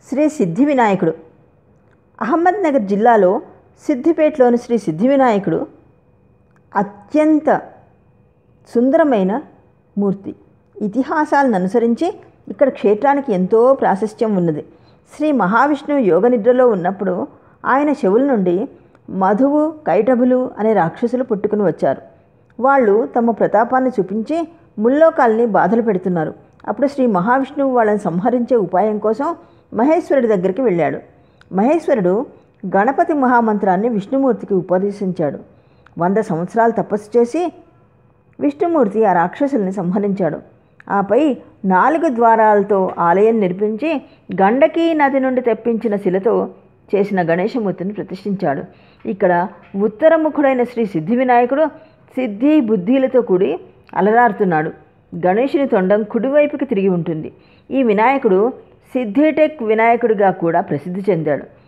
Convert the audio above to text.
శ్రీ సిద్ధి వినాయకుడు అహ్మద్నగర్ జిల్లాలో సిద్దిపేటలోని శ్రీ సిద్ధి వినాయకుడు అత్యంత సుందరమైన మూర్తి ఇతిహాసాలను అనుసరించి ఇక్కడ క్షేత్రానికి ఎంతో ప్రాశస్త్యం ఉన్నది శ్రీ మహావిష్ణువు యోగ నిద్రలో ఉన్నప్పుడు ఆయన చెవుల నుండి మధువు కైటభులు అనే రాక్షసులు పుట్టుకుని వచ్చారు వాళ్ళు తమ ప్రతాపాన్ని చూపించి ముల్లోకాల్ని బాధలు పెడుతున్నారు అప్పుడు శ్రీ మహావిష్ణువు వాళ్ళని సంహరించే ఉపాయం కోసం మహేశ్వరుడి దగ్గరికి వెళ్ళాడు మహేశ్వరుడు గణపతి మహామంత్రాన్ని విష్ణుమూర్తికి ఉపదేశించాడు వంద సంవత్సరాలు తపస్సు చేసి విష్ణుమూర్తి ఆ రాక్షసుల్ని సంహరించాడు ఆపై నాలుగు ద్వారాలతో ఆలయం నిర్మించి గండకీ నది నుండి తెప్పించిన శిలతో చేసిన గణేశమూర్తిని ప్రతిష్ఠించాడు ఇక్కడ ఉత్తరముఖుడైన శ్రీ సిద్ధి వినాయకుడు సిద్ధి బుద్ధిలతో కూడి అలరారుతున్నాడు గణేషుని తొండం కుడివైపుకి తిరిగి ఉంటుంది ఈ వినాయకుడు సిద్ధిటెక్ వినాయకుడిగా కూడా ప్రసిద్ధి చెందాడు